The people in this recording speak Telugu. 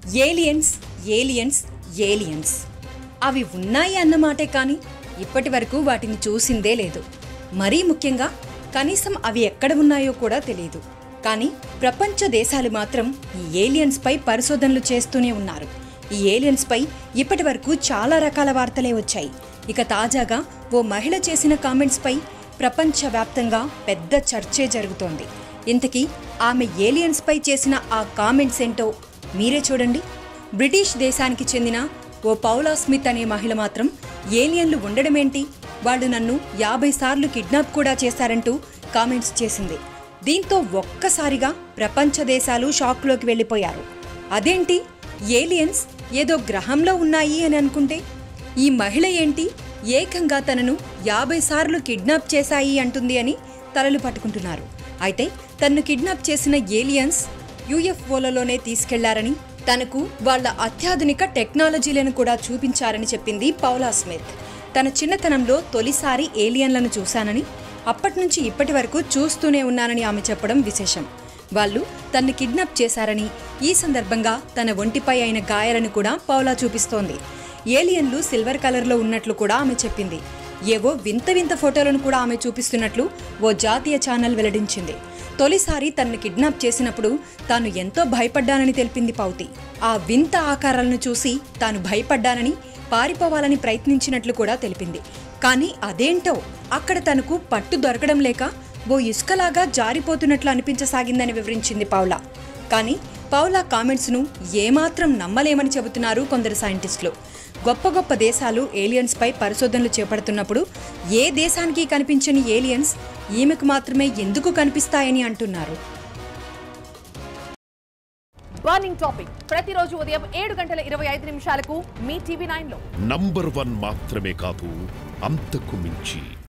ఏలియన్స్ ఏలియన్స్ ఏలియన్స్ అవి ఉన్నాయి అన్నమాటే కానీ ఇప్పటి వరకు వాటిని చూసిందే లేదు మరీ ముఖ్యంగా కనీసం అవి ఎక్కడ ఉన్నాయో కూడా తెలియదు కానీ ప్రపంచ దేశాలు మాత్రం ఈ ఏలియన్స్పై పరిశోధనలు చేస్తూనే ఉన్నారు ఈ ఏలియన్స్పై ఇప్పటి వరకు చాలా రకాల వార్తలే వచ్చాయి ఇక తాజాగా ఓ మహిళ చేసిన కామెంట్స్పై ప్రపంచవ్యాప్తంగా పెద్ద చర్చే జరుగుతోంది ఇంతకీ ఆమె ఏలియన్స్పై చేసిన ఆ కామెంట్స్ ఏంటో మీరే చూడండి బ్రిటిష్ దేశానికి చెందిన ఓ పౌలా స్మిత్ అనే మహిళ మాత్రం ఏలియన్లు ఉండడమేంటి వాళ్ళు నన్ను యాభై సార్లు కిడ్నాప్ కూడా చేశారంటూ కామెంట్స్ చేసింది దీంతో ఒక్కసారిగా ప్రపంచ దేశాలు షాక్లోకి వెళ్ళిపోయారు అదేంటి ఏలియన్స్ ఏదో గ్రహంలో ఉన్నాయి అని అనుకుంటే ఈ మహిళ ఏంటి ఏకంగా తనను యాభై సార్లు కిడ్నాప్ చేశాయి అంటుంది అని తలలు పట్టుకుంటున్నారు అయితే తన్ను కిడ్నాప్ చేసిన ఏలియన్స్ యుఎఫ్ఓలలోనే తీసుకెళ్లారని తనకు వాళ్ళ అత్యాధునిక టెక్నాలజీలను కూడా చూపించారని చెప్పింది పౌలా స్మిత్ తన చిన్నతనంలో తొలిసారి ఏలియన్లను చూశానని అప్పటినుంచి ఇప్పటి వరకు చూస్తూనే ఉన్నానని ఆమె చెప్పడం విశేషం వాళ్ళు తన్ను కిడ్నాప్ చేశారని ఈ సందర్భంగా తన ఒంటిపై అయిన గాయాలను కూడా పౌలా చూపిస్తోంది ఏలియన్లు సిల్వర్ కలర్లో ఉన్నట్లు కూడా ఆమె చెప్పింది ఏవో వింత వింత ఫోటోలను కూడా ఆమె చూపిస్తున్నట్లు ఓ జాతీయ ఛానల్ వెల్లడించింది తొలిసారి తనను కిడ్నాప్ చేసినప్పుడు తాను ఎంతో భయపడ్డానని తెలిపింది పౌతి ఆ వింత ఆకారాలను చూసి తాను భయపడ్డానని పారిపోవాలని ప్రయత్నించినట్లు కూడా తెలిపింది కానీ అదేంటో అక్కడ తనకు పట్టు దొరకడం లేక ఓ ఇసుకలాగా జారిపోతున్నట్లు అనిపించసాగిందని వివరించింది పౌలా కానీ పౌలా కామెంట్స్ను ఏమాత్రం నమ్మలేమని చెబుతున్నారు కొందరు సైంటిస్టులు గొప్ప గొప్ప దేశాలు ఏలియన్స్పై పరిశోధనలు చేపడుతున్నప్పుడు ఏ దేశానికి కనిపించని ఏలియన్స్ ఈమెకు మాత్రమే ఎందుకు కనిపిస్తాయని అంటున్నారు బర్నింగ్ టాపిక్ ప్రతిరోజు ఉదయం ఏడు గంటల ఇరవై ఐదు నిమిషాలకు మీ టీవీ నైన్ లో నంబర్ వన్ మాత్రమే కాదు అంతకు మించి